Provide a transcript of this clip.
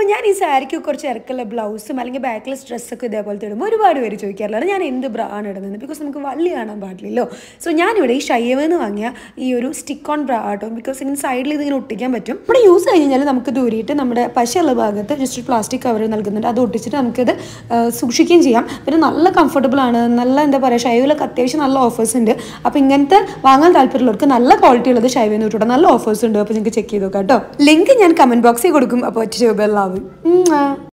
അപ്പോൾ ഞാൻ ഈ സാരിക്ക് കുറച്ച് ഇറക്കുള്ള ബ്ലൗസും അല്ലെങ്കിൽ ബാക്ക്ലെസ് ഡ്രസ്സൊക്കെ ഇതേപോലത്തെ ഇടുമ്പോൾ ഒരുപാട് പേര് ചോദിക്കാറുള്ളത് ഞാൻ എന്ത് ബ്രാ ആണ് ഇടുന്നത് ബിക്കോസ് നമുക്ക് വള്ളി കാണാൻ പാടില്ലല്ലോ സോ ഞാനിവിടെ ഈ ഷയ്യവെന്ന് വാങ്ങിയ ഈ ഒരു സ്റ്റിക്ക് ഓൺ ബ്രാ ആട്ടോ ബിക്കോസ് ഇങ്ങനെ സൈഡിൽ ഇതിങ്ങനെ ഒട്ടിക്കാൻ പറ്റും ഇവിടെ യൂസ് കഴിഞ്ഞാൽ നമുക്ക് ദൂരിയിട്ട് നമ്മുടെ പശയുള്ള ഭാഗത്ത് ജസ്റ്റ് പ്ലാസ്റ്റിക് കവർ നൽകുന്നുണ്ട് അത് ഒട്ടിച്ചിട്ട് നമുക്കിത് ആ, സൂക്ഷിക്കുകയും ചെയ്യാം പിന്നെ നല്ല കംഫർട്ടബിൾ ആണ് നല്ല എന്താ പറയുക ഷൈവിലൊക്കെ അത്യാവശ്യം നല്ല ഓഫേഴ്സ് ഉണ്ട് അപ്പോൾ ഇങ്ങനത്തെ വാങ്ങാൻ താല്പര്യമുള്ളവർക്ക് നല്ല ക്വാളിറ്റി ഉള്ളത് ഷൈവിന്ന് കിട്ടും നല്ല ഓഫേഴ്സ് ഉണ്ട് അപ്പോൾ നിങ്ങൾക്ക് ചെക്ക് ചെയ്ത് നോക്കാം കേട്ടോ ലിങ്ക് ഞാൻ കമൻറ്റ് ബോക്സിൽ കൊടുക്കും അപ്പോൾ ഒറ്റ രൂപ